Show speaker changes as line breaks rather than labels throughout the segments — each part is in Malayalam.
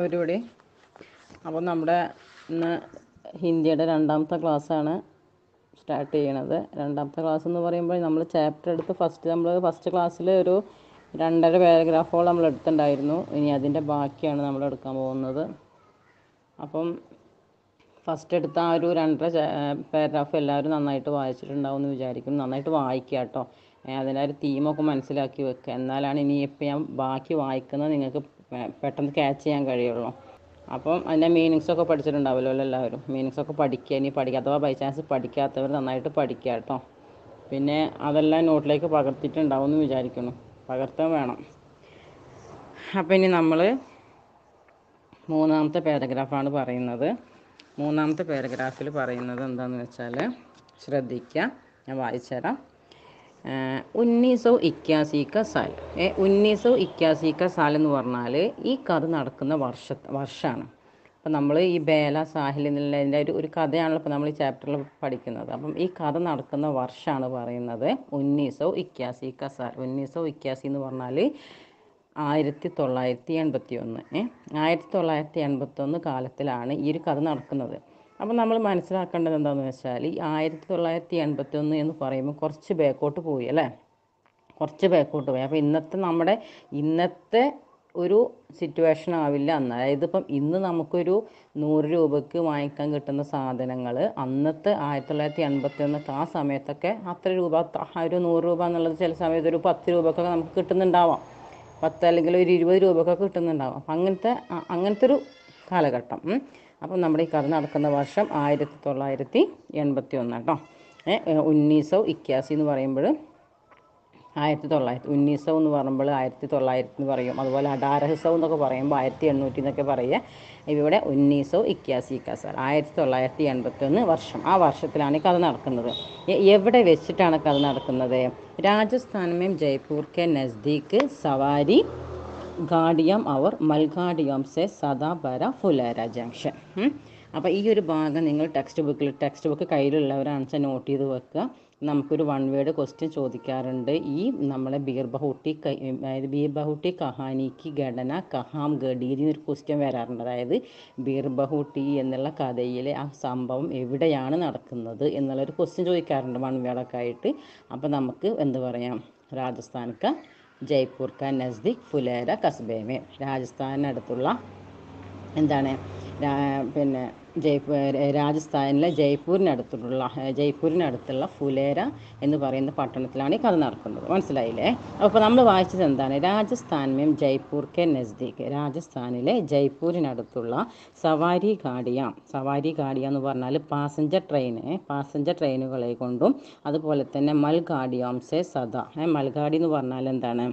പരിപാടി അപ്പോൾ നമ്മുടെ ഇന്ന് ഹിന്ദിയുടെ രണ്ടാമത്തെ ക്ലാസ്സാണ് സ്റ്റാർട്ട് ചെയ്യണത് രണ്ടാമത്തെ ക്ലാസ് എന്ന് പറയുമ്പോൾ നമ്മൾ ചാപ്റ്റർ എടുത്ത് ഫസ്റ്റ് നമ്മൾ ഫസ്റ്റ് ക്ലാസ്സിൽ ഒരു രണ്ടര പാരഗ്രാഫോളം നമ്മൾ എടുത്തിട്ടുണ്ടായിരുന്നു ഇനി അതിൻ്റെ ബാക്കിയാണ് നമ്മൾ എടുക്കാൻ പോകുന്നത് അപ്പം ഫസ്റ്റ് എടുത്ത ആ ഒരു രണ്ടര പാരഗ്രാഫ് എല്ലാവരും നന്നായിട്ട് വായിച്ചിട്ടുണ്ടാവും എന്ന് വിചാരിക്കുന്നു നന്നായിട്ട് വായിക്കുക കേട്ടോ അതിൻ്റെ ഒരു തീമൊക്കെ മനസ്സിലാക്കി വെക്കുക എന്നാലാണ് ഇനി ഇപ്പം ഞാൻ ബാക്കി വായിക്കുന്നത് നിങ്ങൾക്ക് പെ- പെട്ടെന്ന് ക്യാച്ച് ചെയ്യാൻ കഴിയുള്ളൂ അപ്പം അതിൻ്റെ മീനിങ്സ് ഒക്കെ പഠിച്ചിട്ടുണ്ടാവുമല്ലോ എല്ലാവരും മീനിങ്സ് ഒക്കെ പഠിക്കുക ഇനി പഠിക്കുക അഥവാ ബൈ ചാൻസ് പഠിക്കാത്തവർ നന്നായിട്ട് പഠിക്കുക കേട്ടോ പിന്നെ അതെല്ലാം നോട്ടിലേക്ക് പകർത്തിയിട്ടുണ്ടാവും എന്ന് വിചാരിക്കുന്നു പകർത്താൻ വേണം അപ്പം ഇനി നമ്മൾ മൂന്നാമത്തെ പാരഗ്രാഫാണ് പറയുന്നത് മൂന്നാമത്തെ പാരഗ്രാഫിൽ പറയുന്നത് എന്താണെന്ന് വെച്ചാൽ ശ്രദ്ധിക്കുക ഞാൻ വായിച്ചുതരാം ഉന്നീസ് സौ ഇക്യാസി ക സാൽ ഏ ഉന്നീസ് സौ ഇക്യാസി ക സാൽ എന്ന് പറഞ്ഞാൽ ഈ കഥ നടക്കുന്ന വർഷ വർഷമാണ് അപ്പം നമ്മൾ ഈ ബേല സാഹിൽ എന്നുള്ളതിൻ്റെ ഒരു ഒരു കഥയാണല്ലോ ഇപ്പോൾ നമ്മൾ ഈ ചാപ്റ്ററിൽ പഠിക്കുന്നത് അപ്പം ഈ കഥ നടക്കുന്ന വർഷമാണ് പറയുന്നത് ഉന്നീസോ ഇക്യാസി ക സാൽ ഉന്നീസോ ഇക്യാസി എന്ന് പറഞ്ഞാൽ ആയിരത്തി തൊള്ളായിരത്തി എൺപത്തി ഒന്ന് ആയിരത്തി തൊള്ളായിരത്തി എൺപത്തൊന്ന് കാലത്തിലാണ് ഈ ഒരു കഥ നടക്കുന്നത് അപ്പോൾ നമ്മൾ മനസ്സിലാക്കേണ്ടത് എന്താണെന്ന് വെച്ചാൽ ഈ ആയിരത്തി തൊള്ളായിരത്തി എൺപത്തി ഒന്ന് എന്ന് പറയുമ്പോൾ കുറച്ച് ബാക്കോട്ട് പോയി അല്ലേ കുറച്ച് ബാക്കോട്ട് പോയി അപ്പോൾ ഇന്നത്തെ നമ്മുടെ ഇന്നത്തെ ഒരു സിറ്റുവേഷൻ ആവില്ല അന്ന് അതായത് ഇപ്പം ഇന്ന് നമുക്കൊരു നൂറ് രൂപയ്ക്ക് വാങ്ങിക്കാൻ കിട്ടുന്ന സാധനങ്ങൾ അന്നത്തെ ആയിരത്തി തൊള്ളായിരത്തി എൺപത്തി ഒന്നൊക്കെ ആ സമയത്തൊക്കെ അത്ര രൂപ ത- ആ ഒരു നൂറ് രൂപ എന്നുള്ളത് ചില സമയത്ത് ഒരു പത്ത് രൂപക്കൊക്കെ നമുക്ക് കിട്ടുന്നുണ്ടാവാം പത്ത് അല്ലെങ്കിൽ ഒരു ഇരുപത് രൂപക്കൊക്കെ കിട്ടുന്നുണ്ടാവും അപ്പം അങ്ങനത്തെ അ- അങ്ങനത്തെ ഒരു കാലഘട്ടം ഉം. അപ്പം നമ്മുടെ ഈ കഥ നടക്കുന്ന വർഷം ആയിരത്തി തൊള്ളായിരത്തി എൺപത്തി ഒന്ന് കേട്ടോ ഏഹ് ഉന്നീസോ ഇക്യാസി എന്ന് പറയുമ്പോൾ ആയിരത്തി തൊള്ളായിരത്തി ഉന്നീസോ എന്ന് പറയുമ്പോൾ ആയിരത്തി തൊള്ളായിരത്തി എന്ന് പറയും അതുപോലെ അഡാരഹസോ എന്നൊക്കെ പറയുമ്പോൾ ആയിരത്തി എണ്ണൂറ്റി എന്നൊക്കെ പറയുക ഇവിടെ ഉന്നീസോ ഇക്യാസി കസാർ ആയിരത്തി തൊള്ളായിരത്തി എൺപത്തൊന്ന് വർഷം ആ വർഷത്തിലാണ് ഈ കഥ നടക്കുന്നത് എ- എവിടെ വെച്ചിട്ടാണ് കഥ നടക്കുന്നത് രാജസ്ഥാൻ മേം ജയ്പൂർ കെ നസ്ദീക്ക് സവാരി ഗാഡിയം അവർ മൽഗാഡിയം സെ സദാബര ഫുലേര ജംഗ്ഷൻ അപ്പോൾ ഈ ഒരു ഭാഗം നിങ്ങൾ ടെക്സ്റ്റ് ബുക്കിൽ ടെക്സ്റ്റ് ബുക്ക് കയ്യിലുള്ളവരാണെന്ന് വെച്ചാൽ നോട്ട് ചെയ്ത് വെക്കുക നമുക്കൊരു വൺ വേർഡ് ക്വസ്റ്റ്യൻ ചോദിക്കാറുണ്ട് ഈ നമ്മളെ ബീർ ബഹുട്ടി ക- അതായത് ബീർ ബഹുട്ടി കഹാനിക്ക് ഘടന കഹാം ഗഡീരി എന്നൊരു ക്വസ്റ്റ്യൻ വരാറുണ്ട് അതായത് ബീർ ബഹുട്ടി എന്നുള്ള കഥയിലെ ആ സംഭവം എവിടെയാണ് നടക്കുന്നത് എന്നുള്ളൊരു ക്വസ്റ്റ്യൻ ചോദിക്കാറുണ്ട് വൺ വേർഡൊക്കെ ആയിട്ട് അപ്പോൾ നമുക്ക് എന്ത് പറയാം രാജസ്ഥാൻ ക ജയ്പൂർ ക നസ്ദിക് ഫുലേര കസ്ബേ രാജസ്ഥാനടുത്തുള്ള എന്താണ് രാ- പിന്നെ ജയ്പൂർ രാജസ്ഥാനിലെ ജയ്പൂരിനടുത്തുള്ള ജയ്പൂരിനടുത്തുള്ള ഫുലേര എന്ന് പറയുന്ന പട്ടണത്തിലാണ് ഈ കഥ നടക്കുന്നത് മനസ്സിലായില്ലേ അപ്പോൾ നമ്മൾ വായിച്ചത് എന്താണ് രാജസ്ഥാൻ മേം ജയ്പൂർ കെ നസ്ദീക് രാജസ്ഥാനിലെ ജയ്പൂരിനടുത്തുള്ള സവാരി ഗാഡിയ സവാരി ഗാഡിയ എന്ന് പറഞ്ഞാൽ പാസഞ്ചർ ട്രെയിൻ പാസഞ്ചർ ട്രെയിനുകളെ കൊണ്ടും അതുപോലെ തന്നെ മൽഗാഡിയാം സെ സദാ ഏ, മൽഗാഡി എന്ന് പറഞ്ഞാൽ എന്താണ്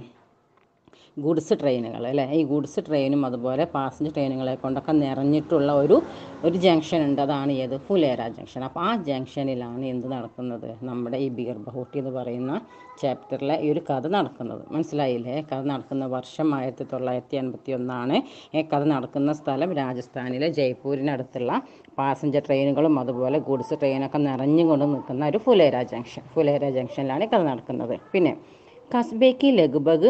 ഗുഡ്സ് ട്രെയിനുകൾ അല്ലേ ഈ ഗുഡ്സ് ട്രെയിനും അതുപോലെ പാസഞ്ചർ ട്രെയിനുകളെ കൊണ്ടൊക്കെ നിറഞ്ഞിട്ടുള്ള ഒരു ഒരു ജംഗ്ഷൻ ഉണ്ട് അതാണ് ഏത് ഫുലേര ജംഗ്ഷൻ അപ്പോൾ ആ ജംഗ്ഷനിലാണ് എന്ത് നടക്കുന്നത് നമ്മുടെ ഈ ബീർ ബഹൂട്ടി എന്ന് പറയുന്ന ചാപ്റ്ററിലെ ഈ ഒരു കഥ നടക്കുന്നത് മനസ്സിലായില്ലേ കഥ നടക്കുന്ന വർഷം ആയിരത്തി തൊള്ളായിരത്തി എൺപത്തി ഒന്നാണ് ഈ കഥ നടക്കുന്ന സ്ഥലം രാജസ്ഥാനിലെ ജയ്പൂരിനടുത്തുള്ള പാസഞ്ചർ ട്രെയിനുകളും അതുപോലെ ഗുഡ്സ് ട്രെയിനൊക്കെ നിറഞ്ഞുകൊണ്ട് നിൽക്കുന്ന ഒരു ഫുലേര ജംഗ്ഷൻ ഫുലേര ജംഗ്ഷനിലാണ് ഈ കഥ നടക്കുന്നത് പിന്നെ കസ്ബേക്ക് ലഗ്ബഗ്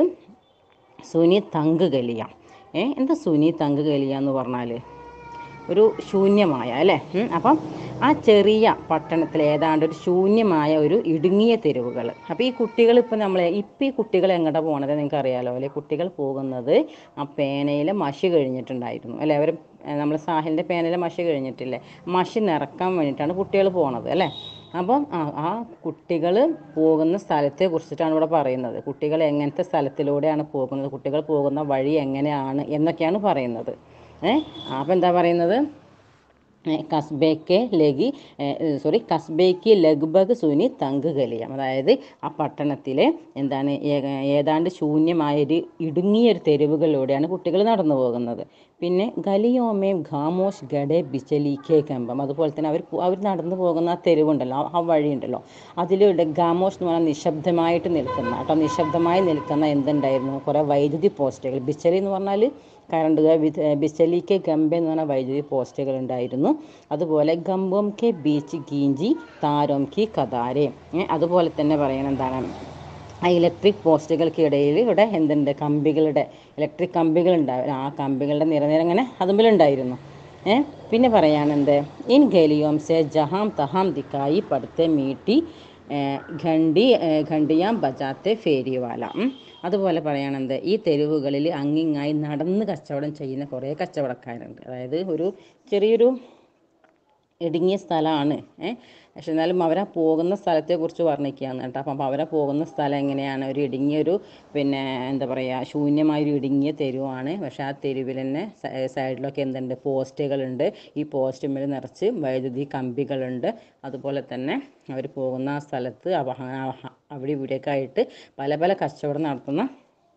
സുനി തങ്ക് ഗലിയ ഏ എന്താ സുനി തങ്ക് ഗലിയ എന്ന് പറഞ്ഞാൽ ഒരു ശൂന്യമായ അല്ലേ ഉം, അപ്പം ആ ചെറിയ പട്ടണത്തിൽ ഏതാണ്ട് ഒരു ശൂന്യമായ ഒരു ഇടുങ്ങിയ തെരുവുകൾ അപ്പോൾ ഈ കുട്ടികൾ ഇപ്പം നമ്മൾ ഇപ്പം ഈ കുട്ടികൾ എങ്ങോട്ടാ പോകണത് നിങ്ങൾക്ക് അറിയാലോ അല്ലെ കുട്ടികൾ പോകുന്നത് ആ പേനയിൽ മഷി കഴിഞ്ഞിട്ടുണ്ടായിരുന്നു അല്ലേ അവർ നമ്മൾ സാഹിലിൻ്റെ പേനയിൽ മഷി കഴിഞ്ഞിട്ടില്ലേ മഷി നിറക്കാൻ വേണ്ടിയിട്ടാണ് കുട്ടികൾ പോണത് അല്ലേ അപ്പം ആ ആ കുട്ടികൾ പോകുന്ന സ്ഥലത്തെ കുറിച്ചിട്ടാണ് ഇവിടെ പറയുന്നത് കുട്ടികൾ എങ്ങനത്തെ സ്ഥലത്തിലൂടെയാണ് പോകുന്നത് കുട്ടികൾ പോകുന്ന വഴി എങ്ങനെയാണ് എന്നൊക്കെയാണ് പറയുന്നത് ഏ അപ്പം എന്താ പറയുന്നത് ഏ, കസ്ബേക്ക് ലഗി സോറി കസ്ബേക്ക് ലഗ്ബഗ് സുനി തങ്ക് ഗലിയം അതായത് ആ പട്ടണത്തിലെ എന്താണ് ഏ- ഏതാണ്ട് ശൂന്യമായ ഒരു ഇടുങ്ങിയ ഒരു തെരുവുകളിലൂടെയാണ് കുട്ടികൾ നടന്നു പോകുന്നത് പിന്നെ ഗലിയോമേം ഖാമോഷ് ഗഡെ ബിച്ചലിക്കേ കമ്പം അതുപോലെ തന്നെ അവർ അവർ നടന്നു പോകുന്ന ആ തെരുവുണ്ടല്ലോ ആ- ആ വഴിയുണ്ടല്ലോ അതിലൂടെ ഗാമോഷ് എന്ന് പറഞ്ഞാൽ നിശബ്ദമായിട്ട് നിൽക്കുന്ന കേട്ടോ നിശബ്ദമായി നിൽക്കുന്ന എന്തുണ്ടായിരുന്നു കുറേ വൈദ്യുതി പോസ്റ്റുകൾ ബിച്ചലി എന്ന് പറഞ്ഞാൽ കറണ്ട് ബിച്ചലിക്ക് ഗംബ എന്ന് പറഞ്ഞ വൈദ്യുതി പോസ്റ്റുകൾ ഉണ്ടായിരുന്നു അതുപോലെ ഗംബോം കെ ബീച്ച് ഗീഞ്ചി താരോം കി കതാരെ ഏ, അതുപോലെ തന്നെ പറയുന്നത് എന്താണ് ആ ഇലക്ട്രിക് പോസ്റ്റുകൾക്കിടയിൽ ഇവിടെ എന്തുണ്ട് കമ്പികളുടെ ഇലക്ട്രിക് കമ്പികൾ ഉണ്ടാവും ആ കമ്പികളുടെ നിരനിര ഇങ്ങനെ അതുമ്പിലുണ്ടായിരുന്നു ഏ പിന്നെ പറയാണെന്ത് ഇൻ ഗലിയോം സെ ജഹാം തഹാം ദിക്കായി പടുത്തെ മീട്ടി ഏ, ഘണ്ടി ഏ, ഘണ്ടിയാം ബജാത്തെ ഫേരിവാല ഉം. അതുപോലെ പറയുകയാണെന്ത് ഈ തെരുവുകളിൽ അങ്ങിങ്ങായി നടന്ന് കച്ചവടം ചെയ്യുന്ന കുറേ കച്ചവടക്കാരുണ്ട് അതായത് ഒരു ചെറിയൊരു ഇടുങ്ങിയ സ്ഥലമാണ് ഏഹ് പക്ഷെ എന്നാലും അവരാ പോകുന്ന സ്ഥലത്തെക്കുറിച്ച് വർണ്ണിക്കുകയാണ് കേട്ടോ അപ്പം അവരാ പോകുന്ന സ്ഥലം എങ്ങനെയാണ് ഒരു ഇടുങ്ങിയൊരു പിന്നെ എന്താ പറയുക ശൂന്യമായൊരു ഇടുങ്ങിയ തെരുവാണ് പക്ഷെ ആ തെരുവിൽ തന്നെ സ- സൈഡിലൊക്കെ എന്തുണ്ട് പോസ്റ്റുകളുണ്ട് ഈ പോസ്റ്റുമ്മൽ നിറച്ച് വൈദ്യുതി കമ്പികളുണ്ട് അതുപോലെ തന്നെ അവർ പോകുന്ന ആ സ്ഥലത്ത് അവ- ആ- അവിടെ ഇവിടെയൊക്കെ ആയിട്ട് പല പല കച്ചവടം നടത്തുന്ന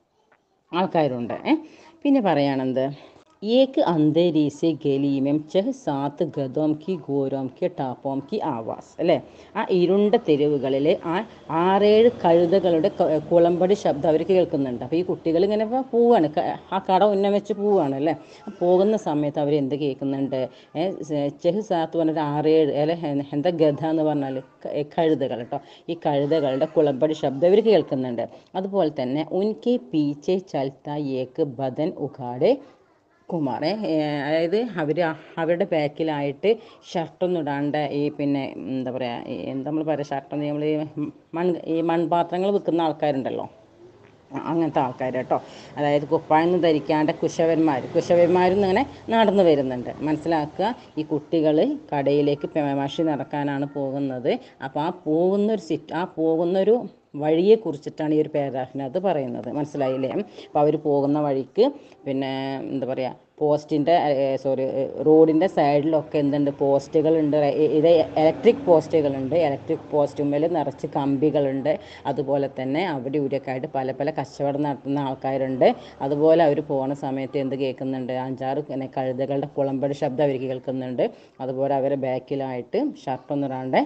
ആൾക്കാരുണ്ട് ഏ പിന്നെ പറയാണെന്ത് ഏക്ക് അന്തരീസെ ഗലീമം ചെഹ് സാത്ത് ഗതോം കി ഗോരോം കി ടാപ്പോം കി ആവാസ് അല്ലേ ആ ഇരുണ്ട തെരുവുകളിൽ ആ ആറേഴ് കഴുതകളുടെ ക- കുളമ്പടി ശബ്ദം അവർ കേൾക്കുന്നുണ്ട് അപ്പോൾ ഈ കുട്ടികൾ ഇങ്ങനെ ഇപ്പൊ പോവാണ് ക- ആ കട ഉന്നം വെച്ച് പോവാണ് അല്ലേ പോകുന്ന സമയത്ത് അവർ എന്ത് കേൾക്കുന്നുണ്ട് ഏ, സ- ചെഹ് സാത്ത് പറഞ്ഞൊരു ആറേഴ് അല്ലെ എന്താ ഗധ എന്ന് പറഞ്ഞാൽ ക- കഴുതകൾ കേട്ടോ ഈ കഴുതകളുടെ കുളമ്പടി ശബ്ദം ഇവർ കേൾക്കുന്നുണ്ട് അതുപോലെ തന്നെ ഉൻകെ പീച്ചെ ചൽത്ത ഏക്ക് ബദൻ ഉഘാടെ കുമാറെ അതായത് അവർ അവരുടെ ബാക്കിലായിട്ട് ഷർട്ടൊന്നും ഇടാണ്ട് ഈ പിന്നെ എന്താ പറയുക എന്താ നമ്മൾ പറയുക ഷർട്ടൊന്നും നമ്മൾ ഈ മൺ ഈ മൺപാത്രങ്ങൾ വിൽക്കുന്ന ആൾക്കാരുണ്ടല്ലോ ആ, അങ്ങനത്തെ ആൾക്കാർ കേട്ടോ അതായത് കുപ്പായൊന്നും ധരിക്കാണ്ട് കുശവന്മാർ കുശവന്മാരും ഇങ്ങനെ നടന്നു വരുന്നുണ്ട് മനസ്സിലാക്കുക ഈ കുട്ടികൾ കടയിലേക്ക് പെ- മഷി നടക്കാനാണ് പോകുന്നത് അപ്പോൾ ആ പോകുന്നൊരു സിറ്റ് ആ പോകുന്നൊരു വഴിയെ കുറിച്ചിട്ടാണ് ഈ ഒരു പാരാഗ്രാഫിനകത്ത് പറയുന്നത് മനസ്സിലായില്ലേ അപ്പോൾ അവർ പോകുന്ന വഴിക്ക് പിന്നെ എന്താ പറയുക പോസ്റ്റിൻ്റെ സോറി റോഡിൻ്റെ സൈഡിലൊക്കെ എന്തുണ്ട് പോസ്റ്റുകളുണ്ട് ഇ- ഇത് ഇലക്ട്രിക് പോസ്റ്റുകളുണ്ട് ഇലക്ട്രിക് പോസ്റ്റുമ്മൽ നിറച്ച് കമ്പികളുണ്ട് അതുപോലെ തന്നെ അവിടെ ഇവിടെയൊക്കെ ആയിട്ട് പല പല കച്ചവടം നടത്തുന്ന ആൾക്കാരുണ്ട് അതുപോലെ അവർ പോകുന്ന സമയത്ത് എന്ത് കേൾക്കുന്നുണ്ട് അഞ്ചാറ് പിന്നെ കഴുതകളുടെ കുളമ്പടി ശബ്ദം അവർ കേൾക്കുന്നുണ്ട് അതുപോലെ അവരെ ബാക്കിലായിട്ട് ഷർട്ടൊന്നും ഇടാണ്ട്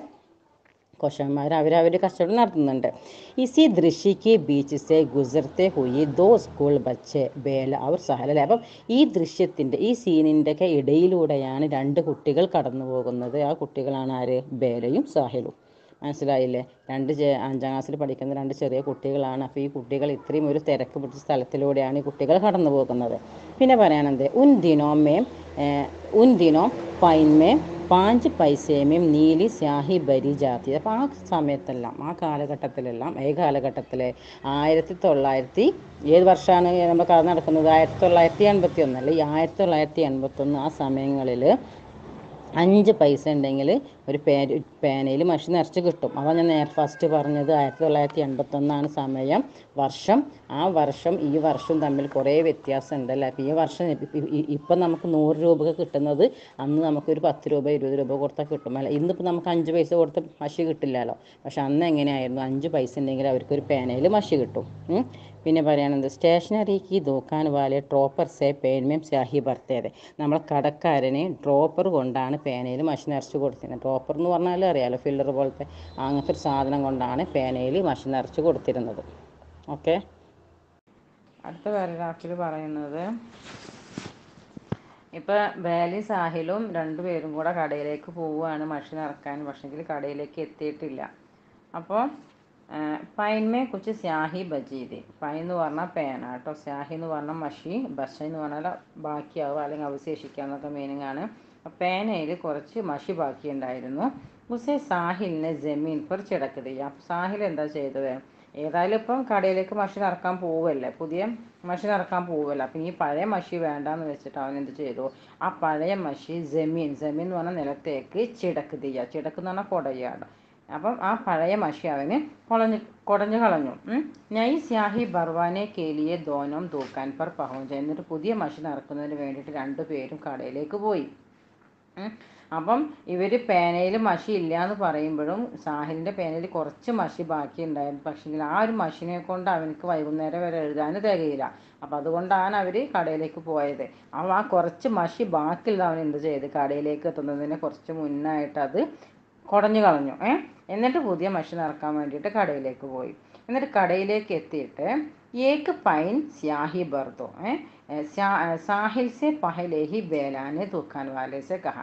കൊശന്മാർ അവർ അവർ കച്ചവടം നടത്തുന്നുണ്ട് ഇസി ദൃശ്യക്ക് ബീച്ച് സെ ഗുസർത്തെ ഹുയി ദോ സ്കൂൾ ബച്ചെ ബേല അവർ സഹല അല്ലേ അപ്പം ഈ ദൃശ്യത്തിൻ്റെ ഈ സീനിൻ്റെ ഒക്കെ ഇടയിലൂടെയാണ് രണ്ട് കുട്ടികൾ കടന്നു പോകുന്നത് ആ കുട്ടികളാണ് ആര് ബേലയും സാഹിലും മനസ്സിലായില്ലേ രണ്ട് ചെ- അഞ്ചാം ക്ലാസ്സിൽ പഠിക്കുന്ന രണ്ട് ചെറിയ കുട്ടികളാണ് അപ്പോൾ ഈ കുട്ടികൾ ഇത്രയും ഒരു തിരക്ക് പിടിച്ച സ്ഥലത്തിലൂടെയാണ് ഈ കുട്ടികൾ കടന്നു പോകുന്നത് പിന്നെ പറയാനെന്ത് ഉൻ ദിനോമേ ഉൻ ദിനോ പൈൻമേ പാഞ്ച് പൈസേമേം നീലി സ്യാഹി ബരി ജാതി അപ്പോൾ ആ സമയത്തെല്ലാം ആ കാലഘട്ടത്തിലെല്ലാം ഏ കാലഘട്ടത്തിൽ ആയിരത്തി തൊള്ളായിരത്തി ഏത് വർഷമാണ് നമ്മൾ കഥ നടക്കുന്നത് ആയിരത്തി തൊള്ളായിരത്തി എൺപത്തി ഒന്നല്ല ഈ ആയിരത്തി തൊള്ളായിരത്തി എൺപത്തൊന്ന് ആ സമയങ്ങളിൽ അഞ്ച് പൈസ ഉണ്ടെങ്കിൽ ഒരു പേര് പേനയിൽ മഷി നിറച്ച് കിട്ടും അതാണ് ഞാൻ നേരത്തെ ഫസ്റ്റ് പറഞ്ഞത് ആയിരത്തി തൊള്ളായിരത്തി എൺപത്തൊന്നാണ് സമയം വർഷം ആ വർഷം ഈ വർഷവും തമ്മിൽ കുറേ വ്യത്യാസം ഉണ്ടല്ലേ അപ്പോൾ ഈ വർഷം ഇപ്പം നമുക്ക് നൂറ് രൂപക്ക് കിട്ടുന്നത് അന്ന് നമുക്കൊരു പത്ത് രൂപ ഇരുപത് രൂപ കൊടുത്താൽ കിട്ടും അല്ല ഇന്നിപ്പോൾ നമുക്ക് അഞ്ച് പൈസ കൊടുത്ത് മഷി കിട്ടില്ലല്ലോ പക്ഷെ അന്ന് എങ്ങനെയായിരുന്നു അഞ്ച് പൈസ ഉണ്ടെങ്കിൽ അവർക്കൊരു പേനയിൽ മഷി കിട്ടും ഉം. പിന്നെ പറയുകയാണെന്ത് സ്റ്റേഷനറിക്ക് ദുക്കാൻ വാലെ ഡ്രോപ്പർ സെ പേൻമേം സ്യാഹി ബർത്തേത് നമ്മൾ കടക്കാരന് ഡ്രോപ്പർ കൊണ്ടാണ് പേനയിൽ മഷി നിറച്ച് കൊടുത്തിരുന്നത് ഡ്രോപ്പർ എന്ന് പറഞ്ഞാൽ അറിയാലോ ഫില്ലർ പോലത്തെ അങ്ങനത്തെ ഒരു സാധനം കൊണ്ടാണ് പേനയിൽ മഷി നിറച്ച് കൊടുത്തിരുന്നത് ഓക്കെ അടുത്ത പാരഗ്രാഫിൽ പറയുന്നത് ഇപ്പം ബേലി സാഹിലും രണ്ടുപേരും കൂടെ കടയിലേക്ക് പോവുകയാണ് മഷി നിറക്കാൻ പക്ഷെങ്കിൽ കടയിലേക്ക് എത്തിയിട്ടില്ല അപ്പോൾ പൈൻമേ കുച്ച് സ്യാഹി ബജീദ് പൈൻ എന്ന് പറഞ്ഞാൽ പേന കേട്ടോ സ്യാഹി എന്ന് പറഞ്ഞാൽ മഷി ബഷ എന്ന് പറഞ്ഞാൽ ബാക്കിയാവുക അല്ലെങ്കിൽ അവശേഷിക്കുക എന്നൊക്കെ മീനിങ് ആണ് അപ്പോൾ പേനയിൽ കുറച്ച് മഷി ബാക്കിയുണ്ടായിരുന്നു ഉസേ സാഹിലിനെ ജമീൻ पर ചിടക്ക് ദിയ അപ്പോൾ സാഹിൽ എന്താ ചെയ്തത് ഏതായാലും ഇപ്പം കടയിലേക്ക് മഷി നിറക്കാൻ പോവല്ലേ പുതിയ മഷി നിറക്കാൻ പോവല്ലേ അപ്പം ഈ പഴയ മഷി വേണ്ടാന്ന് വെച്ചിട്ട് അവൻ എന്ത് ചെയ്തു ആ പഴയ മഷി ജമീൻ ജമീൻ എന്ന് പറഞ്ഞാൽ നിലത്തേക്ക് ചിടക്ക് ദിയ ചിടക്ക് എന്ന് പറഞ്ഞാൽ കുടയാണ് അപ്പം ആ പഴയ മഷി അവന് കുളഞ്ഞ് കുടഞ്ഞു കളഞ്ഞു ഉം. നൈ സ്യാഹി ബർവാനെ കേലിയെ ദോനം തൂക്കാൻ പർ പഹുഞ്ച എന്നിട്ട് പുതിയ മഷി നിറക്കുന്നതിന് വേണ്ടിയിട്ട് രണ്ടുപേരും കടയിലേക്ക് പോയി ഉം. അപ്പം ഇവർ പേനയിൽ മഷി ഇല്ല എന്ന് പറയുമ്പോഴും സാഹിലിൻ്റെ പേനയിൽ കുറച്ച് മഷി ബാക്കി ഉണ്ടായിരുന്നു പക്ഷേ ആ ഒരു മഷിനെ കൊണ്ട് അവനക്ക് വൈകുന്നേരം വരെ എഴുതാൻ തികയില്ല അപ്പം അതുകൊണ്ടാണ് അവർ കടയിലേക്ക് പോയത് അപ്പം ആ കുറച്ച് മഷി ബാക്കിയുള്ള അവൻ എന്ത് ചെയ്ത് കടയിലേക്ക് എത്തുന്നതിന് കുറച്ച് മുന്നായിട്ട് അത് കുടഞ്ഞു കളഞ്ഞു ഏ എന്നിട്ട് പുതിയ മഷി നിറക്കാൻ വേണ്ടിയിട്ട് കടയിലേക്ക് പോയി എന്നിട്ട് കടയിലേക്ക് എത്തിയിട്ട് ഏക്ക് പൈൻ സ്യാഹി ബർദോ ഏ സാഹിൽ സെ പഹലെ ഹി ബേലാനെ തൂക്കാൻ വാലെ സെ കഹാ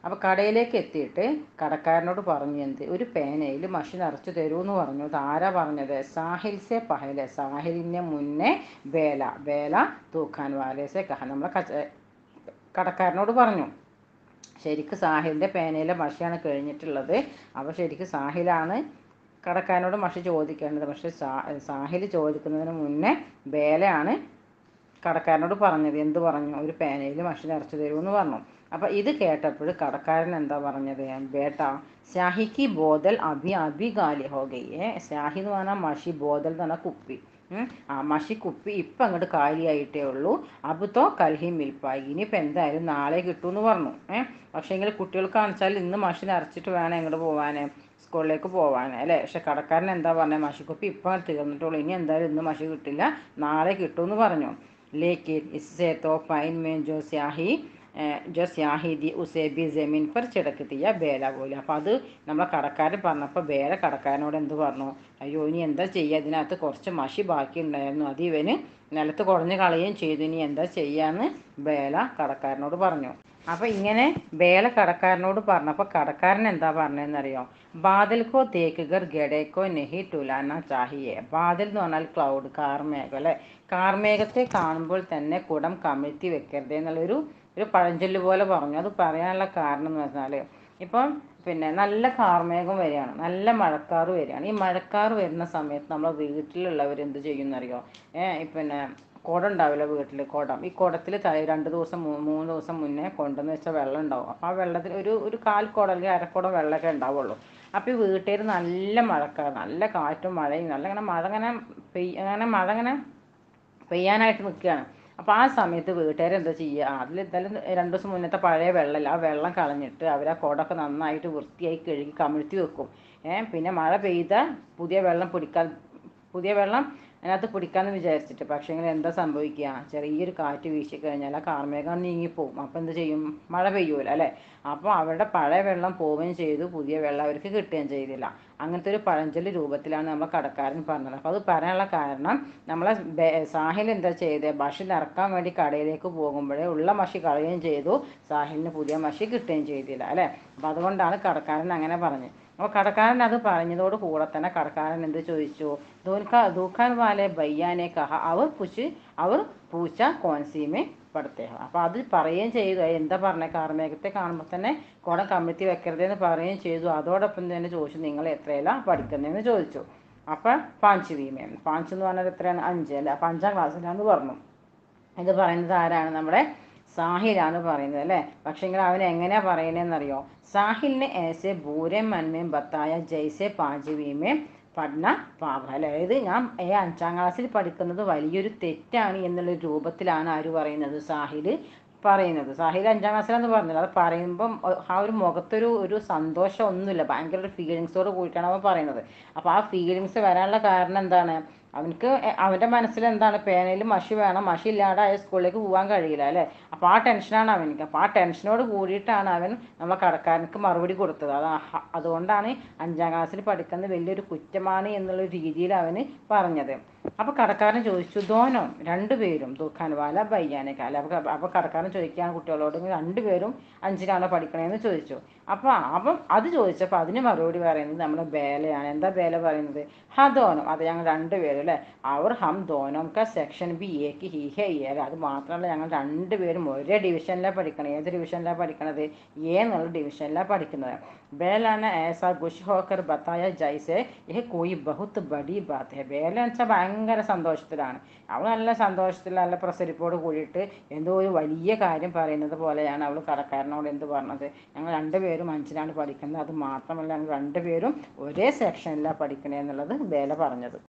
അപ്പോൾ കടയിലേക്ക് എത്തിയിട്ട് കടക്കാരനോട് പറഞ്ഞു എന്ത് ഒരു പേനയിൽ മഷി നിറച്ച് തരൂ എന്ന് പറഞ്ഞു അത് ആരാ പറഞ്ഞത് സാഹിൽ സെ പഹലെ സാഹിലിന് മുന്നേ ബേല ബേല തൂക്കാൻ വാലേസെ കഹ നമ്മളെ കച്ച കടക്കാരനോട് പറഞ്ഞു ശരിക്ക് സാഹിലിൻ്റെ പേനയിലെ മഷിയാണ് കഴിഞ്ഞിട്ടുള്ളത് അപ്പോൾ ശരിക്ക് സാഹിലാണ് കടക്കാരനോട് മഷി ചോദിക്കേണ്ടത് പക്ഷേ സാ സാഹിൽ ചോദിക്കുന്നതിന് മുന്നേ ബേലയാണ് കടക്കാരനോട് പറഞ്ഞത് എന്ത് പറഞ്ഞു ഒരു പേനയിൽ മഷി നിറച്ചു തരൂ എന്ന് പറഞ്ഞു അപ്പോൾ ഇത് കേട്ടപ്പോൾ കടക്കാരൻ എന്താ പറഞ്ഞത് ബേട്ട ഷാഹിക്ക് ബോതൽ അഭി അഭി ഗാലി ഹോ ഗയി ഏ ഷാഹി എന്ന് പറഞ്ഞാൽ മഷി ബോതൽ എന്ന് പറഞ്ഞാൽ കുപ്പി ഉം. ആ മഷി കുപ്പി ഇപ്പം അങ്ങോട്ട് കാലിയായിട്ടേ ഉള്ളൂ അബുത്തോ കൽഹി മിൽപ്പായി ഇനിയിപ്പോൾ എന്തായാലും നാളെ കിട്ടുമെന്ന് പറഞ്ഞു ഏഹ് പക്ഷേങ്കിൽ കുട്ടികൾക്ക് കാണിച്ചാൽ ഇന്ന് മഷി നിറച്ചിട്ട് വേണം എങ്ങോട്ട് പോകാൻ സ്കൂളിലേക്ക് പോകാൻ അല്ലേ പക്ഷെ കടക്കാരൻ എന്താ പറഞ്ഞത് മഷിക്കുപ്പി ഇപ്പം തീർന്നിട്ടുള്ളൂ ഇനി എന്തായാലും ഇന്ന് മഷി കിട്ടില്ല നാളെ കിട്ടുമെന്ന് പറഞ്ഞു ലേക്കിൻ ഇസ്സേ തോ പൈൻ മേ ജോ സ്യാഹി ഏഹ്, ജോ സ്യാഹി ദി ഉസേ ബി ജമീൻ പർ ചിടക്ക് തീയ ബേല പോലെ അപ്പോൾ അത് നമ്മളെ കടക്കാരൻ പറഞ്ഞപ്പോൾ ബേല കടക്കാരനോട് എന്ത് പറഞ്ഞു അയ്യോ ഇനി എന്താ ചെയ്യുക ഇതിനകത്ത് കുറച്ച് മഷി ബാക്കി ഉണ്ടായിരുന്നു അത് ഇവന് നിലത്ത് കുടഞ്ഞ് കളയുകയും ചെയ്തു ഇനി എന്താ ചെയ്യാന്ന് ബേല കടക്കാരനോട് പറഞ്ഞു അപ്പോൾ ഇങ്ങനെ ബേല കടക്കാരനോട് പറഞ്ഞപ്പോൾ കടക്കാരൻ എന്താ പറഞ്ഞതെന്നറിയോ ബാദൽക്കോ തേക്കുകർ ഗഡേക്കോ നെഹി ടുലാന ചാഹിയെ ബാദൽ എന്ന് പറഞ്ഞാൽ ക്ലൗഡ് കാർമേഘം അല്ലേ കാർമേഘത്തെ കാണുമ്പോൾ തന്നെ കുടം കമിഴ്ത്തി വെക്കരുത് എന്നുള്ളൊരു ഒരു പഴഞ്ചൊല്ല് പോലെ പറഞ്ഞു അത് പറയാനുള്ള കാരണം എന്ന് പറഞ്ഞാൽ ഇപ്പം പിന്നെ നല്ല കാർമേഘം വരികയാണ് നല്ല മഴക്കാറ് വരികയാണ് ഈ മഴക്കാറ് വരുന്ന സമയത്ത് നമ്മൾ വീട്ടിലുള്ളവർ എന്ത് ചെയ്യുന്നറിയോ ഏഹ് പിന്നെ കുടം ഉണ്ടാവില്ല വീട്ടിൽ കുടം ഈ കുടത്തിൽ രണ്ട് ദിവസം മൂ- മൂന്ന് ദിവസം മുന്നേ കൊണ്ടുവന്ന് വെച്ച വെള്ളം ഉണ്ടാവും അപ്പോൾ ആ വെള്ളത്തിൽ ഒരു ഒരു കാൽ കുടം അല്ലെങ്കിൽ അരക്കുടം വെള്ളമൊക്കെ ഉണ്ടാവുള്ളൂ അപ്പോൾ ഈ വീട്ടുകാർ നല്ല മഴക്കാർ നല്ല കാറ്റും മഴയും നല്ല ഇങ്ങനെ മഴ ഇങ്ങനെ പെയ്യ അങ്ങനെ മഴ ഇങ്ങനെ പെയ്യാനായിട്ട് നിൽക്കുകയാണ് അപ്പോൾ ആ സമയത്ത് വീട്ടുകാർ എന്താ ചെയ്യുക അതിൽ എന്തായാലും രണ്ട് ദിവസം മുന്നത്തെ പഴയ വെള്ളമില്ല ആ വെള്ളം കളഞ്ഞിട്ട് അവർ ആ കുടമൊക്കെ നന്നായിട്ട് വൃത്തിയായി കഴുകി കമിഴ്ത്തി വെക്കും ഏഹ് പിന്നെ മഴ പെയ്ത പുതിയ വെള്ളം പിടിക്കാൻ പുതിയ വെള്ളം അതിനകത്ത് പിടിക്കാമെന്ന് വിചാരിച്ചിട്ട് പക്ഷേ എങ്കിൽ എന്താ സംഭവിക്കുക ചെറിയൊരു കാറ്റ് വീശി കഴിഞ്ഞാൽ ആ കാർമേഘം നീങ്ങിപ്പോവും അപ്പോൾ എന്ത് ചെയ്യും മഴ പെയ്യൂല അല്ലേ അപ്പോൾ അവരുടെ പഴയ വെള്ളം പോവുകയും ചെയ്തു പുതിയ വെള്ളം അവർക്ക് കിട്ടുകയും ചെയ്തില്ല അങ്ങനത്തെ ഒരു പഴഞ്ചൊല്ല് രൂപത്തിലാണ് നമ്മളെ കടക്കാരൻ പറഞ്ഞത് അപ്പോൾ അത് പറയാനുള്ള കാരണം നമ്മളെ ബേ- സാഹിൽ എന്താ ചെയ്തത് മഷി നിറക്കാൻ വേണ്ടി കടയിലേക്ക് പോകുമ്പോഴേ ഉള്ള മഷി കളയുകയും ചെയ്തു സാഹിലിന് പുതിയ മഷി കിട്ടുകയും ചെയ്തില്ല അല്ലേ അപ്പോൾ അതുകൊണ്ടാണ് കടക്കാരൻ അങ്ങനെ പറഞ്ഞത് അപ്പോൾ കടക്കാരൻ അത് പറഞ്ഞതോട് കൂടെ തന്നെ കടക്കാരൻ എന്ത് ചോദിച്ചു ദൂൽക്കാ ദൂക്കാൻ വാലെ ബയ്യാനെ കഹ അവർ പുച്ച് അവർ പൂച്ച കോൺസീമെ പടുത്തേ അപ്പോൾ അത് പറയുകയും ചെയ്തു "ഏയ് എന്താ പറഞ്ഞ കാർമേഘത്തെ കാണുമ്പോൾ തന്നെ കുടം കമ്മിത്തി വെക്കരുതെന്ന് പറയുകയും ചെയ്തു അതോടൊപ്പം തന്നെ ചോദിച്ചു നിങ്ങൾ എത്രയില പഠിക്കുന്നതെന്ന് ചോദിച്ചു അപ്പം പാഞ്ച് വീമേ പാഞ്ച് എന്ന് പറഞ്ഞത് എത്രയാണ് അഞ്ച് അല്ലേ അപ്പം അഞ്ചാം ക്ലാസ്സിലാന്ന് പറഞ്ഞു ഇത് പറയുന്നത് ആരാണ് നമ്മുടെ സാഹിലാണ് പറയുന്നത് അല്ലേ പക്ഷെങ്കിൽ അവൻ എങ്ങനെയാ പറയുന്നതെന്നറിയോ സാഹിലിനെ ഏസെ ബൂരെ മന്മേം ബത്തായ ജയ്സെ പാഞ്ചവീമേ പഠന പാപ അതായത് ഞാൻ ഈ അഞ്ചാം ക്ലാസ്സിൽ പഠിക്കുന്നത് വലിയൊരു തെറ്റാണ് എന്നുള്ള രൂപത്തിലാണ് ആര് പറയുന്നത് സാഹിൽ പറയുന്നത് സാഹിൽ അഞ്ചാം ക്ലാസ്സിലാന്ന് പറഞ്ഞത് അത് പറയുമ്പം ആ ഒരു മുഖത്തൊരു ഒരു സന്തോഷം ഒന്നുമില്ല ഭയങ്കര ഒരു ഫീലിങ്സോട് കൂടിയിട്ടാണ് അവൻ പറയുന്നത് അപ്പോൾ ആ ഫീലിങ്സ് വരാനുള്ള കാരണം എന്താണ് അവനക്ക് എ- അവൻ്റെ മനസ്സിൽ എന്താണ് പേനയിൽ മഷി വേണം മഷി ഇല്ലാതെ അയ സ്കൂളിലേക്ക് പോകാൻ കഴിയില്ല അല്ലേ അപ്പോൾ ആ ടെൻഷനാണ് അവനിക്ക് അപ്പോൾ ആ ടെൻഷനോട് കൂടിയിട്ടാണ് അവൻ നമ്മളെ കടക്കാരനക്ക് മറുപടി കൊടുത്തത് അത് ആ- അതുകൊണ്ടാണ് അഞ്ചാം ക്ലാസ്സിൽ പഠിക്കുന്നത് വലിയൊരു കുറ്റമാണ് എന്നുള്ള രീതിയിൽ അവന് പറഞ്ഞത് അപ്പോൾ കടക്കാരൻ ചോദിച്ചു ധോനോ രണ്ടുപേരും ദുഃഖാനുവാല ബയ്യാനൊക്കെ അല്ല അപ്പോൾ അപ്പോൾ കടക്കാരൻ ചോദിക്കുകയാണ് കുട്ടികളോട് "നിങ്ങൾ രണ്ടുപേരും അഞ്ചിലാണോ പഠിക്കണേന്ന് ചോദിച്ചു അപ്പോൾ അവൻ അത് ചോദിച്ചപ്പോൾ അതിന് മറുപടി പറയുന്നത് നമ്മുടെ ബേലയാണ് എന്താ ബേല പറയുന്നത് ഹ ധോനം അത് ഞങ്ങൾ രണ്ടുപേരും അല്ലേ അവർ ഹം ധോനം ക സെക്ഷൻ ബി എക്ക് ഹി ഹെ എ അല്ലേ അത് മാത്രമല്ല ഞങ്ങൾ രണ്ടുപേരും ഒരേ ഡിവിഷനിലാണ് പഠിക്കണത് ഏത് ഡിവിഷനിലാണ് പഠിക്കണത് എ എന്നുള്ള ഡിവിഷനിലാണ് പഠിക്കുന്നത് ബേലാന ഏസാ ഖുഷ് ഹോക്കർ ബത്തായ ജൈസെ യഹ് കോയി ബഹുത്ത് ബഡി ബാത്ത് ഹെ ബേല എന്ന് വെച്ചാൽ ഭയങ്കര സന്തോഷത്തിലാണ് അവൾ നല്ല സന്തോഷത്തിൽ നല്ല പ്രസരിപ്പോട് കൂടിയിട്ട് എന്തോ ഒരു വലിയ കാര്യം പറയുന്നത് പോലെയാണ് അവൾ കടക്കാരനോട് എന്ത് പറഞ്ഞത് ഞങ്ങൾ രണ്ടുപേരും അഞ്ചിലാണ് പഠിക്കുന്നത് അത് മാത്രമല്ല ഞങ്ങൾ രണ്ടുപേരും ഒരേ സെക്ഷനിലാണ് പഠിക്കണേ എന്നുള്ളത് ബേല പറഞ്ഞത്